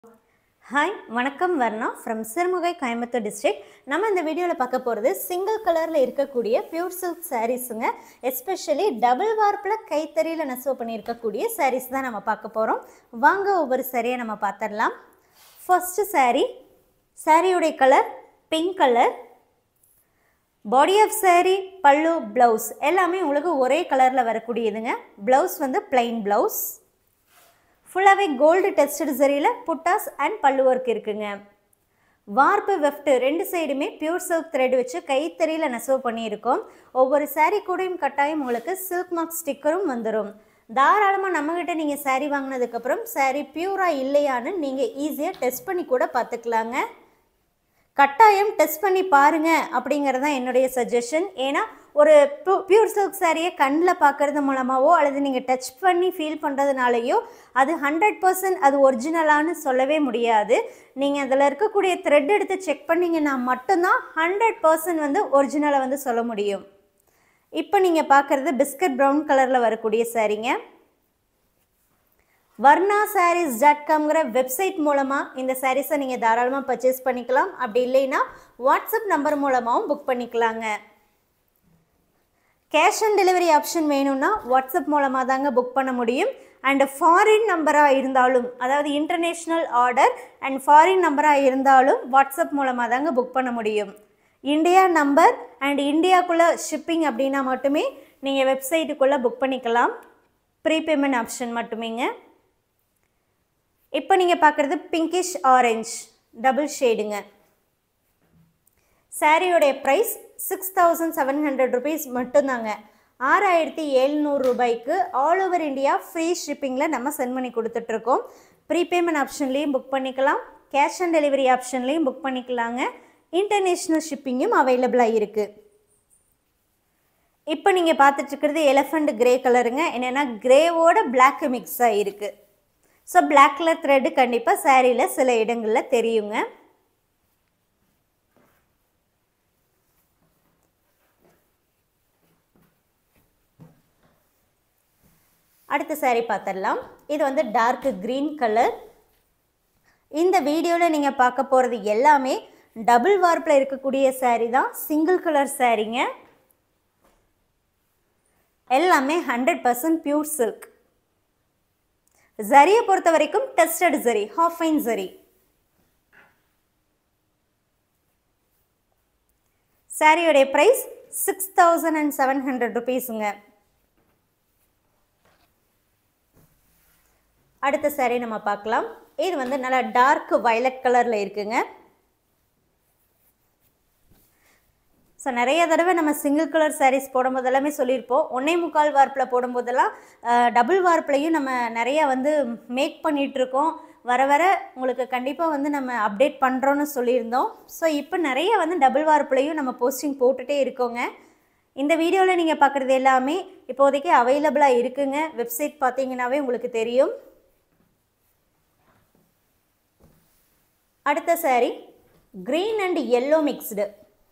hi வணக்கம் Varna from Sirumugai Coimbatore district நம்ம இந்த வீடியோவில் பார்க்க போகிறது சிங்கிள் கலரில் இருக்கக்கூடிய பியூர் சில்க் சாரீஸுங்க எஸ்பெஷலி டபுள் வார்ப்பில் கைத்தறியில் நெசவு பண்ணியிருக்கக்கூடிய சாரீஸ் தான் நம்ம பார்க்க போகிறோம் வாங்க ஒவ்வொரு சாரியை நம்ம பார்த்துடலாம் ஃபர்ஸ்ட்டு saree சாரியுடைய colour pink colour body of saree பல்லு ப்ளவுஸ் எல்லாமே உங்களுக்கு ஒரே கலரில் வரக்கூடியதுங்க ப்ளவுஸ் வந்து plain ப்ளவுஸ் ஃபுல்லாகவே கோல்டு டெஸ்டட் சரியில் புட்டாஸ் அண்ட் பல்லு ஒர்க் இருக்குங்க வார்ப்பு வெஃப்ட்டு ரெண்டு சைடுமே பியூர் சில்க் த்ரெட் வச்சு கைத்தறியில் நெசவு பண்ணியிருக்கோம் ஒவ்வொரு saree கூடயும் கட்டாயம் உங்களுக்கு சில்க் மார்க் ஸ்டிக்கரும் வந்துடும் தாராளமாக நம்மக்கிட்ட நீங்கள் saree வாங்கினதுக்கப்புறம் saree பியூராக இல்லையான்னு நீங்கள் ஈஸியாக டெஸ்ட் பண்ணி கூட பார்த்துக்கலாங்க கட்டாயம் டெஸ்ட் பண்ணி பாருங்க அப்படிங்கிறது தான் என்னுடைய சஜஷன் ஏன்னா ஒரு பியூர் சில்க் சாரியை கண்ணில் பார்க்கறது மூலமாவோ அல்லது நீங்கள் டச் பண்ணி ஃபீல் பண்ணுறதுனாலையோ அது ஹண்ட்ரட் பர்சன்ட் அது ஒரிஜினலான்னு சொல்லவே முடியாது நீங்கள் அதில் இருக்கக்கூடிய த்ரெட் எடுத்து செக் பண்ணிங்கன்னா மட்டும்தான் ஹண்ட்ரட் பர்சன்ட் வந்து ஒரிஜினலை வந்து சொல்ல முடியும் இப்போ நீங்கள் பார்க்குறது பிஸ்கட் ப்ரௌன் கலரில் வரக்கூடிய சாரீங்க வர்ணா சாரீஸ் டாட் காம்ங்கிற வெப்சைட் மூலமாக இந்த சாரீஸை நீங்கள் தாராளமாக பர்ச்சேஸ் பண்ணிக்கலாம் அப்படி இல்லைன்னா வாட்ஸ்அப் நம்பர் மூலமாகவும் புக் பண்ணிக்கலாங்க கேஷ் ஆன் டெலிவரி ஆப்ஷன் வேணும்னா வாட்ஸ்அப் மூலமாக தாங்க புக் பண்ண முடியும் அண்ட் ஃபாரின் நம்பராக இருந்தாலும் அதாவது இன்டர்நேஷ்னல் ஆர்டர் அண்ட் ஃபாரின் நம்பராக இருந்தாலும் வாட்ஸ்அப் மூலமாக தாங்க புக் பண்ண முடியும் இந்தியா நம்பர் அண்ட் இந்தியாக்குள்ளே ஷிப்பிங் அப்படின்னா மட்டுமே நீங்கள் வெப்சைட்டுக்குள்ளே புக் பண்ணிக்கலாம் ப்ரீபேமெண்ட் ஆப்ஷன் மட்டுமேங்க இப்போ நீங்கள் பார்க்குறது பிங்கிஷ் ஆரஞ்ச் டபுள் ஷேடுங்க சாரியோடைய price six thousand seven hundred rupees மட்டும்தாங்க ஆறாயிரத்தி எழுநூறு ரூபாய்க்கு ஆல் ஓவர் இந்தியா ஃப்ரீ ஷிப்பிங்கில் நம்ம சென்ட் பண்ணி கொடுத்துட்ருக்கோம் ப்ரீபேமெண்ட் ஆப்ஷன்லேயும் புக் பண்ணிக்கலாம் கேஷ் ஆன் டெலிவரி ஆப்ஷன்லேயும் புக் பண்ணிக்கலாங்க இன்டர்நேஷ்னல் ஷிப்பிங்கும் அவைலபிளாக இருக்குது இப்போ நீங்கள் பார்த்துட்டு இருக்கிறது எலஃபண்ட் கிரே கலருங்க என்னென்னா கிரேவோட பிளாக் மிக்ஸ் ஆகிருக்கு ஸோ பிளாக் கலர் த்ரெட்டு கண்டிப்பாக சாரியில் சில இடங்களில் தெரியுங்க அடுத்த saree பார்த்துடலாம் இது வந்து டார்க் க்ரீன் கலர் இந்த வீடியோவில் நீங்கள் பார்க்க போகிறது எல்லாமே டபுள் வார்ப்பில் இருக்கக்கூடிய saree தான் சிங்கிள் கலர் சாரீங்க எல்லாமே ஹண்ட்ரட் பர்சன்ட் பியூர் சில்க் ஜரியை பொறுத்த வரைக்கும் tested zari half fine zari சாரியோடைய price six thousand and seven hundred ருபீஸுங்க அடுத்த சாரீ நம்ம பார்க்கலாம் இது வந்து நல்லா டார்க் வயலட் கலரில் இருக்குங்க ஸோ நிறைய தடவை நம்ம சிங்கிள் கலர் சாரீஸ் போடும்போது எல்லாமே சொல்லியிருப்போம் ஒன்னே முக்கால் வார்ப்பில் போடும்போதெல்லாம் டபுள் வார்ப்லையும் நம்ம நிறையா வந்து மேக் பண்ணிகிட்ருக்கோம் வர வர உங்களுக்கு கண்டிப்பாக வந்து நம்ம அப்டேட் பண்ணுறோன்னு சொல்லியிருந்தோம் ஸோ இப்போ நிறைய வந்து டபுள் வார்ப்லையும் நம்ம போஸ்டிங் போட்டுகிட்டே இருக்கோங்க இந்த வீடியோவில் நீங்கள் பார்க்குறது எல்லாமே இப்போதைக்கு அவைலபிளாக இருக்குங்க வெப்சைட் பார்த்தீங்கன்னாவே உங்களுக்கு தெரியும் அடுத்த sari green and yellow mixed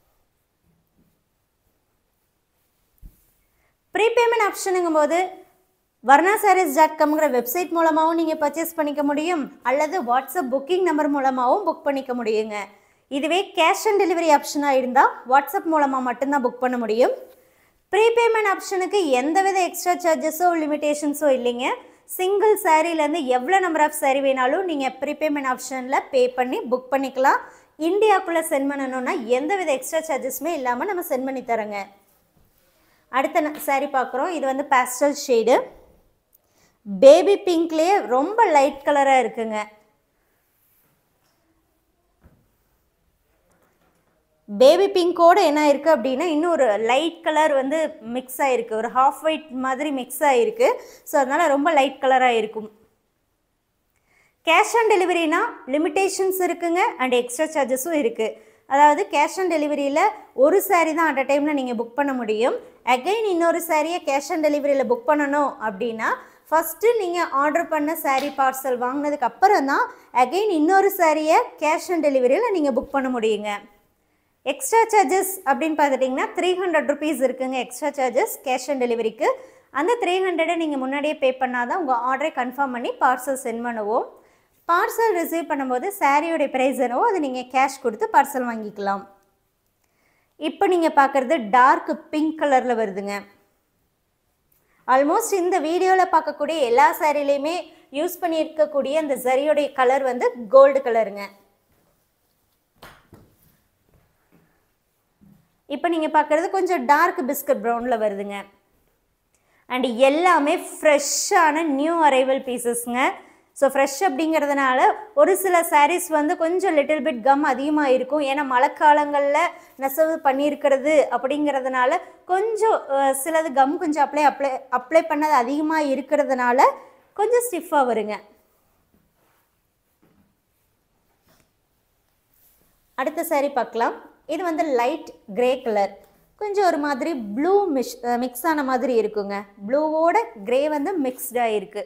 prepayment ஆப்ஷனுங்கும் போது வர்ணா சாரீஸ் டாட் காம்ங்கிற வெப்சைட் மூலமாகவும் நீங்கள் பர்ச்சேஸ் பண்ணிக்க முடியும் அல்லது வாட்ஸ்அப் புக்கிங் நம்பர் மூலமாகவும் புக் பண்ணிக்க முடியுங்க இதுவே கேஷ் ஆன் டெலிவரி ஆப்ஷனாக இருந்தால் வாட்ஸ்அப் மூலமாக மட்டும்தான் புக் பண்ண முடியும் ப்ரீபேமெண்ட் ஆப்ஷனுக்கு எந்தவித எக்ஸ்ட்ரா சார்ஜஸோ லிமிடேஷன்ஸோ இல்லைங்க சிங்கிள் சாரீலேருந்து எவ்வளோ நம்பர் ஆஃப் சாரீ வேணாலும் நீங்கள் ப்ரீபேமெண்ட் ஆப்ஷனில் பே பண்ணி புக் பண்ணிக்கலாம் இந்தியாவுக்குள்ளே சென்ட் பண்ணணுன்னா எந்தவித எக்ஸ்ட்ரா சார்ஜஸுமே இல்லாமல் நம்ம சென்ட் பண்ணி தரோங்க அடுத்த சாரீ பார்க்குறோம் இது வந்து பேஸ்டல் ஷேடு பேபி பிங்க்லேயே ரொம்ப லைட் கலராக இருக்குங்க பேபி பிங்கோடு என்ன இருக்குது அப்படின்னா இன்னும் ஒரு லைட் கலர் வந்து மிக்ஸ் ஆகிருக்கு ஒரு ஹாஃப் ஒயிட் மாதிரி மிக்ஸ் ஆகிருக்கு ஸோ அதனால் ரொம்ப லைட் கலராக இருக்கும் கேஷ் ஆன் டெலிவரினா லிமிட்டேஷன்ஸ் இருக்குங்க அண்ட் எக்ஸ்ட்ரா சார்ஜஸும் இருக்குது அதாவது கேஷ் ஆன் டெலிவரியில் ஒரு சாரீ தான் அட் அ டைமில் நீங்கள் புக் பண்ண முடியும் அகைன் இன்னொரு சாரியை கேஷ் ஆன் டெலிவரியில் புக் பண்ணணும் அப்படின்னா ஃபஸ்ட்டு நீங்கள் ஆர்டர் பண்ண சாரீ பார்சல் வாங்கினதுக்கு அப்புறம் தான் அகைன் இன்னொரு சாரியை கேஷ் ஆன் டெலிவரியில் நீங்கள் புக் பண்ண முடியுங்க எக்ஸ்ட்ரா சார்ஜஸ் அப்படின்னு பார்த்துட்டிங்கன்னா த்ரீ ஹண்ட்ரட் ருபீஸ் இருக்குங்க எக்ஸ்ட்ரா சார்ஜஸ் கேஷ் ஆன் டெலிவரிக்கு அந்த த்ரீ ஹண்ட்ரடை நீங்கள் முன்னாடியே பே பண்ணால் தான் உங்கள் ஆர்டரை கன்ஃபார்ம் பண்ணி பார்சல் சென்ட் பண்ணுவோம் பார்சல் ரிசீவ் பண்ணும்போது சாரியோடைய ப்ரைஸ் என்னவோ அது நீங்கள் கேஷ் கொடுத்து பார்சல் வாங்கிக்கலாம் இப்போ நீங்கள் பார்க்குறது டார்க் பிங்க் கலரில் வருதுங்க ஆல்மோஸ்ட் இந்த வீடியோவில் பார்க்கக்கூடிய எல்லா சாரிலையுமே யூஸ் பண்ணியிருக்கக்கூடிய அந்த சரியோடைய கலர் வந்து கோல்டு கலருங்க இப்போ நீங்கள் பார்க்குறது கொஞ்சம் டார்க் பிஸ்கட் ப்ரௌனில் வருதுங்க அண்ட் எல்லாமே ஃப்ரெஷ்ஷான நியூ அரைவல் பீசஸ்ங்க ஸோ ஃப்ரெஷ் அப்படிங்கிறதுனால ஒரு சில சாரீஸ் வந்து கொஞ்சம் லிட்டில் பிட் கம் அதிகமாக இருக்கும் ஏன்னா மழைக்காலங்களில் நெசவு பண்ணியிருக்கிறது அப்படிங்கிறதுனால கொஞ்சம் அஹ், சிலது கம் கொஞ்சம் அப்ளை அப்ளை அப்ளை பண்ணது அதிகமாக இருக்கிறதுனால கொஞ்சம் ஸ்டிஃபாக வருங்க அடுத்த saree பார்க்கலாம் இது வந்து லைட் கிரே கலர் கொஞ்சம் ஒரு மாதிரி ப்ளூ மிஷ் மிக்ஸ் ஆன மாதிரி இருக்குங்க ப்ளூவோட கிரே வந்து மிக்ஸ்டாக இருக்கு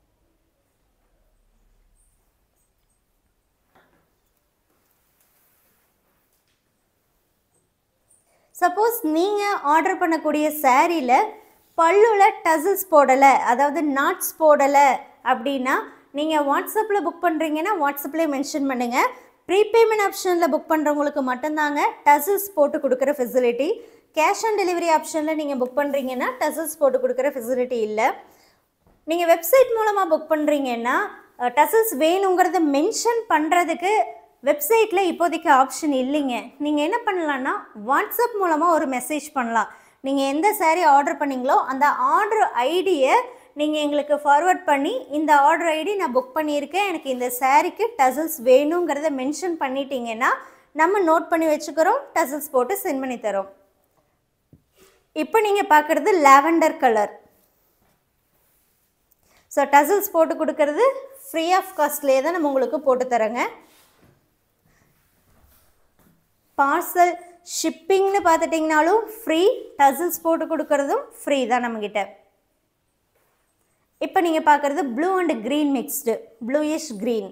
சப்போஸ் நீங்கள் ஆர்டர் பண்ணக்கூடிய சாரியில் பல்லுல டசில்ஸ் போடலை அதாவது நாட்ஸ் போடலை அப்படின்னா நீங்கள் வாட்ஸ்அப்பில் புக் பண்ணுறீங்கன்னா வாட்ஸ்அப்லேயே மென்ஷன் பண்ணுங்கள் ப்ரீபேமெண்ட் ஆப்ஷனில் புக் பண்ணுறவங்களுக்கு மட்டும்தாங்க டசில்ஸ் போட்டு கொடுக்குற ஃபெசிலிட்டி கேஷ் ஆன் டெலிவரி ஆப்ஷனில் நீங்கள் புக் பண்ணுறீங்கன்னா டசில்ஸ் போட்டு கொடுக்குற ஃபெசிலிட்டி இல்லை நீங்கள் வெப்சைட் மூலமாக புக் பண்ணுறீங்கன்னா டசல்ஸ் வேணுங்கிறத மென்ஷன் பண்ணுறதுக்கு வெப்சைட்டில் இப்போதைக்கு ஆப்ஷன் இல்லைங்க நீங்கள் என்ன பண்ணலான்னா வாட்ஸ்அப் மூலமாக ஒரு மெசேஜ் பண்ணலாம் நீங்கள் எந்த saree ஆர்டர் பண்ணீங்களோ அந்த ஆர்டர் ஐடியை நீங்கள் எங்களுக்கு ஃபார்வர்ட் பண்ணி இந்த ஆர்டர் ஐடி நான் புக் பண்ணியிருக்கேன் எனக்கு இந்த சாரீக்கு டசல்ஸ் வேணுங்கிறத மென்ஷன் பண்ணிட்டீங்கன்னா நம்ம நோட் பண்ணி வச்சுக்கிறோம் டசல்ஸ் போட்டு சென்ட் பண்ணி தரோம் இப்போ நீங்கள் பார்க்குறது லாவெண்டர் கலர் ஸோ டசல்ஸ் போட்டு கொடுக்கறது ஃப்ரீ ஆஃப் காஸ்ட்லேயே தான் நம்ம உங்களுக்கு போட்டு தரோங்க பார்சல் ஷிப்பிங்னு பார்த்துட்டிங்கனாலும் ஃப்ரீ டசல்ஸ் போட்டு கொடுக்கறதும் ஃப்ரீ தான் நம்மக்கிட்ட இப்போ நீங்கள் பார்க்குறது blue and green mixed bluish green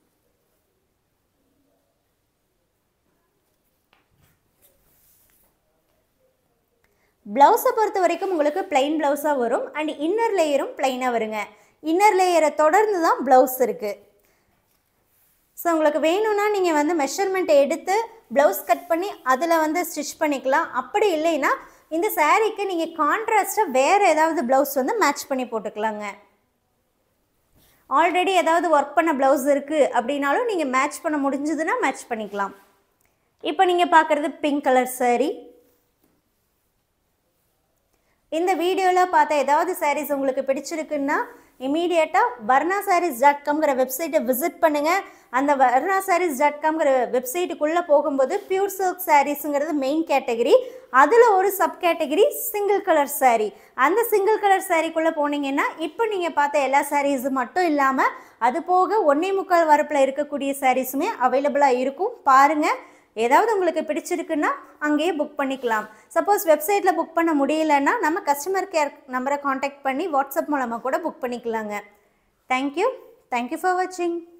ப்ளவுஸை பொறுத்த வரைக்கும் உங்களுக்கு பிளைன் ப்ளவுஸாக வரும் அண்ட் இன்னர் லேயரும் பிளைனாக வருங்க இன்னர் லேயரை தொடர்ந்து தான் ப்ளவுஸ் இருக்குது ஸோ உங்களுக்கு வேணும்னா நீங்கள் வந்து மெஷர்மெண்ட் எடுத்து ப்ளவுஸ் கட் பண்ணி அதில் வந்து ஸ்டிச் பண்ணிக்கலாம் அப்படி இல்லைன்னா இந்த சாரீக்கு நீங்கள் கான்ட்ராஸ்ட்டாக வேறு ஏதாவது ப்ளவுஸ் வந்து மேட்ச் பண்ணி போட்டுக்கலாங்க ஆல்ரெடி ஏதாவது ஒர்க் பண்ண ப்ளவுஸ் இருக்குது அப்படின்னாலும் நீங்கள் மேட்ச் பண்ண முடிஞ்சதுன்னா மேட்ச் பண்ணிக்கலாம் இப்போ நீங்கள் பார்க்குறது பிங்க் கலர் saree இந்த வீடியோவில் பார்த்த ஏதாவது sarees உங்களுக்கு பிடிச்சிருக்குன்னா இமீடியட்டாக வர்ணா சாரீஸ் டாட் காம்ங்கிற வெப்சைட்டை விசிட் பண்ணுங்கள் அந்த வர்ணா சாரீஸ் டாட் காம்ங்கிற வெப்சைட்டுக்குள்ளே போகும்போது பியூர் சில்க் சாரீஸுங்கிறது மெயின் கேட்டகரி அதில் ஒரு sub category single colour saree அந்த சிங்கிள் கலர் சாரீக்குள்ளே போனீங்கன்னா இப்போ நீங்கள் பார்த்த எல்லா சாரீஸும் மட்டும் இல்லாமல் அது போக ஒன்றே முக்கால் வரப்பில் இருக்கக்கூடிய சாரீஸுமே அவைலபிளாக இருக்கும் பாருங்கள் ஏதாவது உங்களுக்கு பிடிச்சிருக்குன்னா அங்கேயே புக் பண்ணிக்கலாம் சப்போஸ் வெப்சைட்டில் புக் பண்ண முடியலன்னா நம்ம கஸ்டமர் கேர் நம்பரை காண்டாக்ட் பண்ணி வாட்ஸ்அப் மூலமாக கூட புக் பண்ணிக்கலாங்க தேங்க்யூ தேங்க்யூ ஃபார் வாட்சிங்